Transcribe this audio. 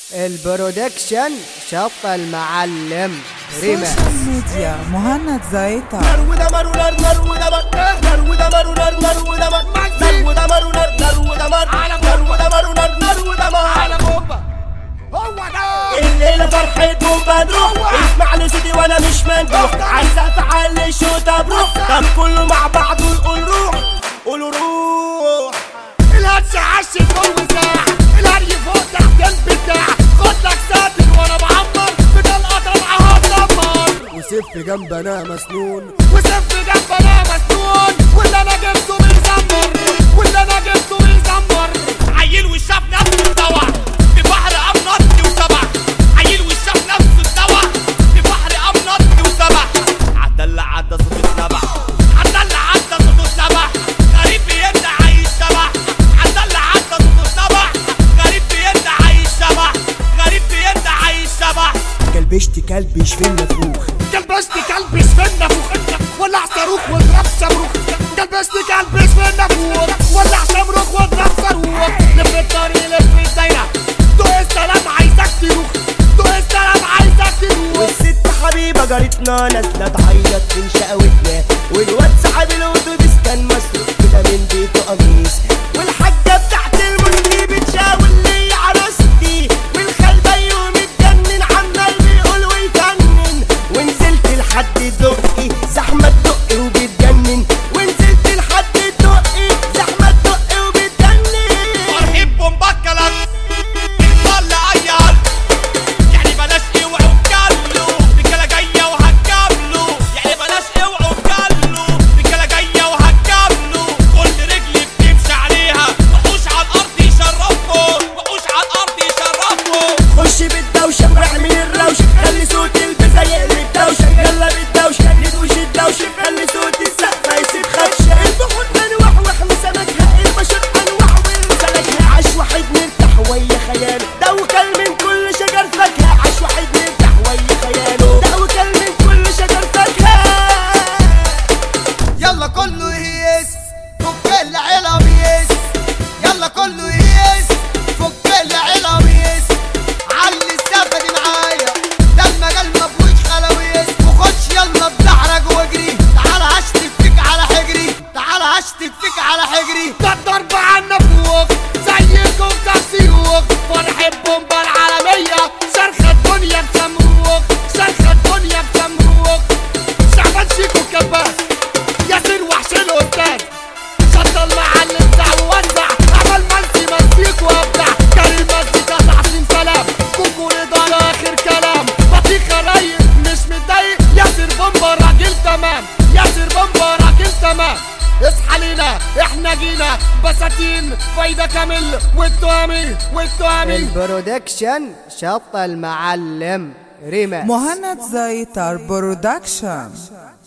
البرودكشن شط المعلم ريما سوشيال ميديا مهند زايطة نار ودمر ونار نار ودمر نار ودمر ونار نار ودمر نار ودمر ونار نار ودمر نار ودمر ونار نار ودمر على بومبا هو ده الليلة فرحة بومبا نروح اسمعني صوتي وانا مش مندوح عايزة افعل الشوطة بروح طب كله مع بعض ونقول روح قولوا روح الهاتش عش فوق ساعة الهري فوق تحت البتاع خد لك ساتر وانا بعمر بطلقة طالعة هتدمر وسف جنبنا مسنون وسف جنبنا مسنون واللي انا جبته بيزمر واللي انا جبته بيزمر عيل وشاف نفسه اتدوى في بحر امنطي وسبع عيل وشاف نفسه اتدوى في بحر امنطي وسبع عدى اللي عدى صوت اتنبع عدى اللي عدى صوت اتنبع غريب بيدع عايش شبح عدى اللي عدى صوت اتنبع غريب بيدع عايش شبح غريب بيدع عايش شبح كلبشت كلبش في النفوخ كلبشت كلبش في النافوخ ولع صاروخ واضرب صاروخ كلبشت كلبش في النافوخ ولع صاروخ واضرب صاروخ لف الطريق لف الدايرة دوق السلام عايزك تروح دوق السلام عايزك تروح والست حبيبة جارتنا نازلة تعيط من شقاوتنا والواد صاحب الاتوبيس كان مسروق كده من بيته قميص والحاجة بتاعت المسكي بتشاور لي عروستي والخال بيوم اتجنن عمال بيقول ويفنن ونزلت لحد دقي زحمة دقي وبتجنن ونزلت لحد دقي زحمة دقي وبتجنن مرحب بمبكلك اتصل اي قلب يعني بلاش اوعوا تجلوا رجاله جايه وهتجاملوا يعني بلاش اوعوا تجلوا رجاله جايه وهتجاملوا كل رجل بتمشي عليها وحوش على الارض يشرفوا وحوش على الارض يشرفوا خش بالدوشه واعمل الروشه خلي صوت البزا يقلب دوشه يلا بالدوشه ندوش الدوشه خلي صوت السقفه يسيب خدشه البحور منوح مسامكها البشر انواع وسلكها عاش واحد مرتاح ويا خياله ده وكل من كل شجر فاكهه عاش واحد مرتاح ويا خياله ده وكل من كل شجر فاكهه يلا كله يهيس فك العلم يس يلا كله يهيس فك العلم يس علي السفد معايا ده المجال مفهوش خلاويس وخش يلا بزعرج واجري تعال هشتم فيك على حجري تعال هشتم فيك على حجري ده الضرب عنا فوق زيكم تسيوخ فرح البومبا العالمية شرخة الدنيا بشمروخ شرخة الدنيا بشمروخ شعبان شيكو كباس ياسر وحش الأستاذ شط المعلم بتاع ووزع عمل ملسي مسيك وابدع كريم مزيكا تحسين سلام كوكو رضا لآخر كلام بطيخة رايق مش متضايق ياسر بومبا راجل تمام ياسر بومبا راجل تمام اصحى لينا احنا جينا بساتين فايدة كامل والتهامي والتهامي البرودكشن شط المعلم ريما مهند زايطة برودكشن